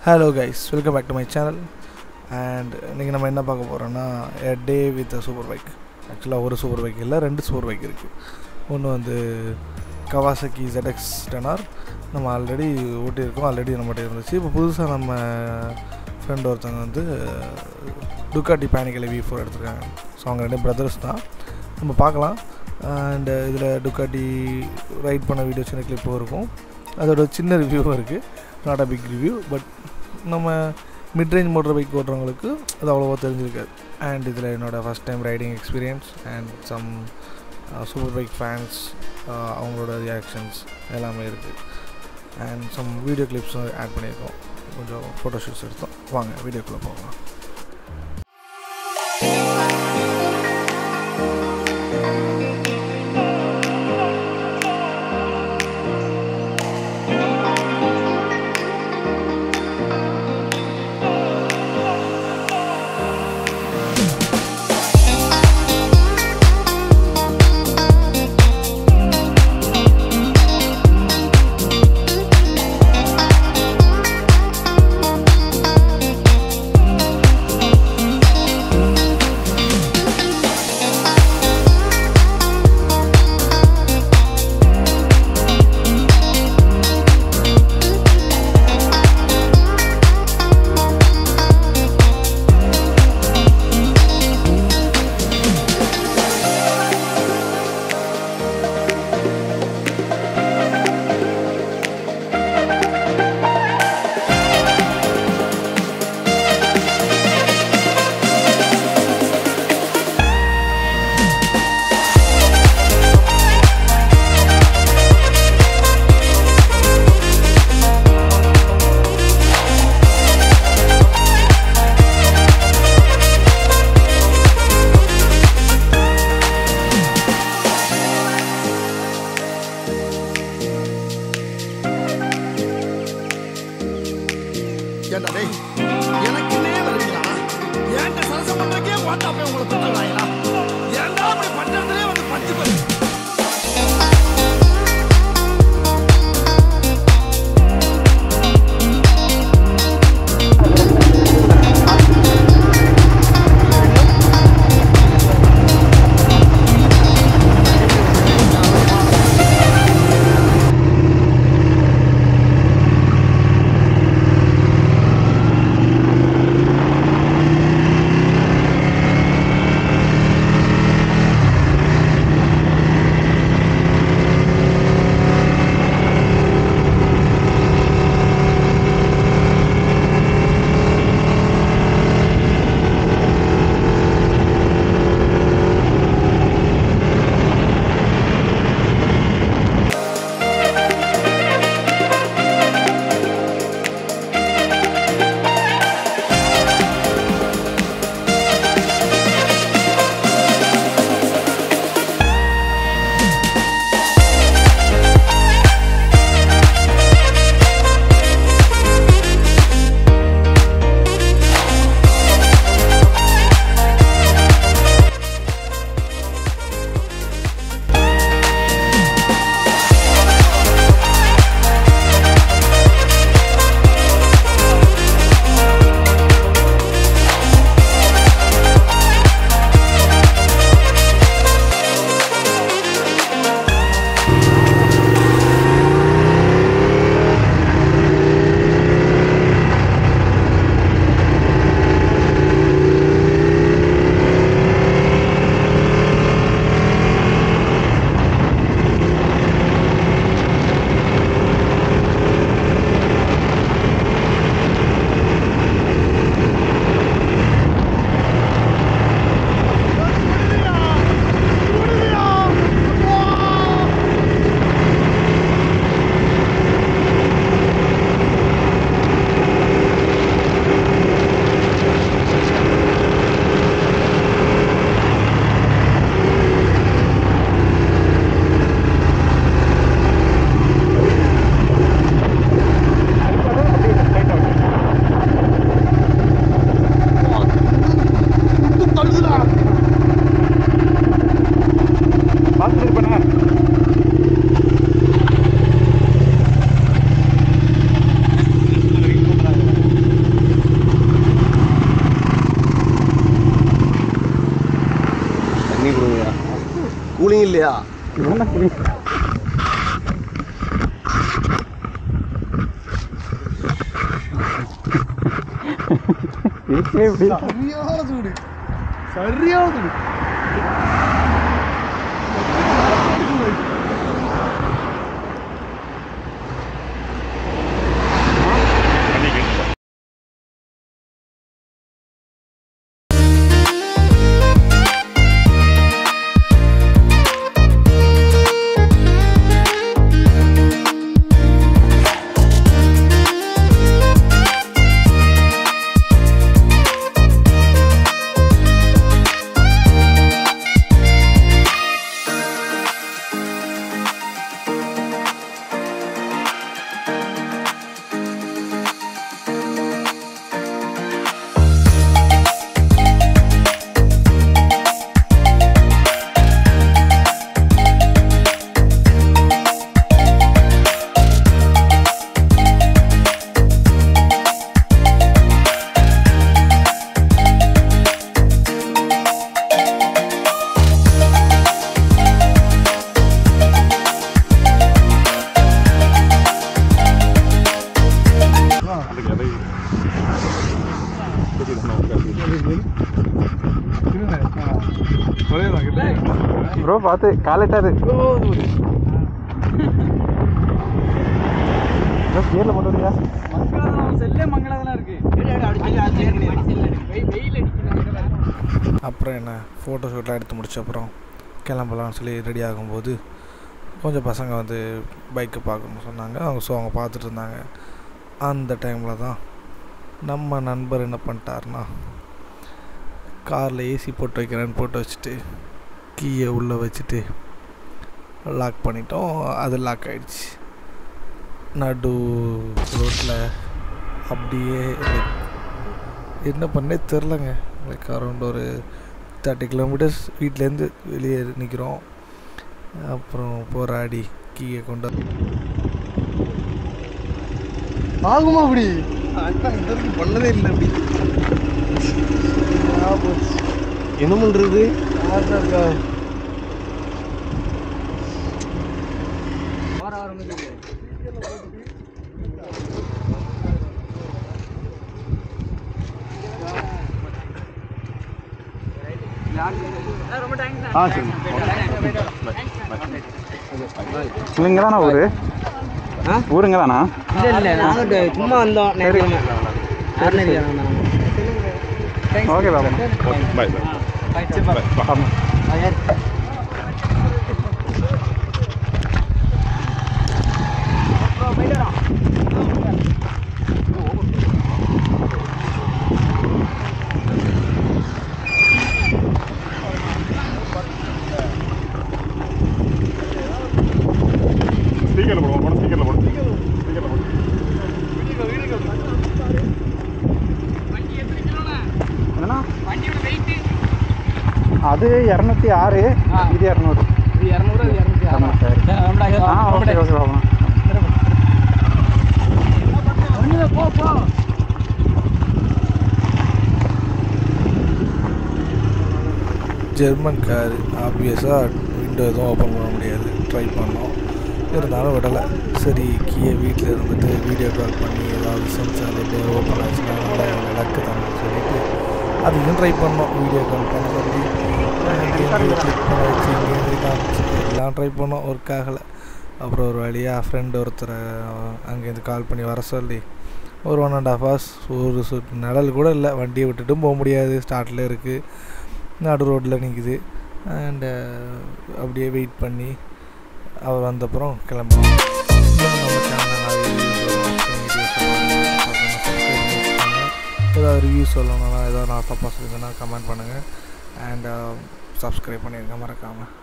hello guys welcome back to my channel and இன்றைக்கி நம்ம என்ன பார்க்க போகிறோன்னா a day with super bike ஆக்சுவலாக ஒரு சூப்பர் பைக் இல்லை ரெண்டு சூப்பர் பைக் இருக்குது ஒன்று வந்து கவாசக்கி ZX டெனார் நம்ம ஆல்ரெடி ஓட்டியிருக்கோம் ஆல்ரெடி நம்மகிட்ட இருந்துச்சு இப்போ புதுசாக நம்ம ஃப்ரெண்ட் ஒருத்தவங்க வந்து டுக்காட்டி பேனிக்கலை வி ஃபோர் எடுத்திருக்காங்க ஸோ அவங்க ரெண்டு பிரதர்ஸ் தான் நம்ம பார்க்கலாம் அண்ட் இதில் டுக்காட்டி ரைட் பண்ண வீடியோ சின்ன கிளிப்பும் இருக்கும் அதோட சின்ன ரிவ்யூவும் இருக்குது not a big review but நம்ம மிட் ரேஞ்ச் மோட்டர் பைக் ஓட்டுறவங்களுக்கு அது அவ்வளோவா தெரிஞ்சிருக்காது அண்ட் இதில் என்னோடய first time riding experience and some super bike fans அவங்களோட ரியாக்ஷன்ஸ் எல்லாமே இருக்குது அண்ட் சம் வீடியோ கிளிப்ஸும் ஆட் பண்ணியிருக்கோம் கொஞ்சம் ஃபோட்டோ ஷூட்ஸ் எடுத்தோம் வாங்க வீடியோக்குள்ளே போகலாம் கூலிங் இல்லையா என்ன புளி இருக்கே இப்படி சரியான சூடு சரியான சூடு ப்ரோ பார்த்து காலட்டாது கியரில் போட்டு வந்தியா அப்புறம் என்ன ஃபோட்டோ ஷூட்லாம் எடுத்து முடிச்ச அப்புறம் கிளம்பலாம்னு சொல்லி ரெடி ஆகும்போது கொஞ்சம் பசங்க வந்து பைக்கை பார்க்கணும்னு சொன்னாங்க அவங்க ஸோ அவங்க பார்த்துட்டு இருந்தாங்க அந்த டைமில் தான் நம்ம நண்பர் என்ன பண்ணிட்டாருன்னா காரில் ஏசி போட்டு வைக்கிறேன்னு போட்டு வச்சுட்டு கீயை உள்ளே வச்சுட்டு லாக் பண்ணிட்டோம் அது லாக் ஆயிடுச்சு நடு ரோட்டில் அப்படியே like என்ன பண்ணே தெரிலங்க லைக் அரௌண்ட் ஒரு தேர்ட்டி கிலோமீட்டர்ஸ் வீட்டிலேருந்து வெளியே நிற்கிறோம் அப்புறம் போராடி கீயை கொண்டு வந்து ஆகுமா அப்படி அதான் இது வரைக்கும் பண்ணதே இல்லை அப்படி என்ன பண்றது ஆ சரி இவங்க தானா ஊரு ஊருங்க தானா இல்ல இல்ல நாங்க சும்மா வந்தோம் நேரத்துல ஓகே பாபா ஆமாம் ஸ்பீக்கரில் போடுவோம் போன ஸ்பீக்கரில் போடு ஸ்பீக்கரில் போடு என்னண்ணா அது இரநூத்தி ஆறு இது இரநூறு ஆ ஓகே ஓகே பாபா ஜெர்மன் கார் ஆப்வியஸாக விண்டோ எதுவும் ஓப்பன் பண்ண முடியாது ட்ரை பண்ணோம் இருந்தாலும் விடலை சரி கீழே வீட்டில் இருந்துட்டு வீடியோ கால் பண்ணி ஏதாவது சென்சார் எப்படியோ ஓப்பன் ஆச்சுன்னா நல்லா நடக்கு தான் சொல்லிட்டு அதையும் ட்ரை பண்ணோம் வீடியோ கால் பண்ண சொல்லி அங்கேருந்து கிளிக் பண்ண வச்சு இங்கேருந்து காமிச்சு எல்லாம் ட்ரை பண்ணோம் ஒர்க் ஆகலை அப்புறம் ஒரு வழியாக ஃப்ரெண்ட் ஒருத்தரை அங்கேருந்து கால் பண்ணி வர சொல்லி ஒரு ஒன் அண்ட் ஹாஃப் ஹவர்ஸ் ஒரு சு- நிழல் கூட இல்லை வண்டியை விட்டுட்டும் போக முடியாது ஸ்டார்ட்டில் இருக்குது நடு ரோட்டில் நிற்குது அண்டு அப்படியே வெயிட் பண்ணி அவர் வந்தப்புறம் கிளம்புறோம் இன்னும் நம்ம சேனலில் நிறைய வீடியோஸ் ஏதாவது ரிவ்யூ சொல்லணும்னா ஏதாவது நான் தப்பாக சொல்லியிருந்தேன்னா கமெண்ட் பண்ணுங்கள் அண்ட் சப்ஸ்கிரைப் பண்ணிடுங்க மறக்காமல்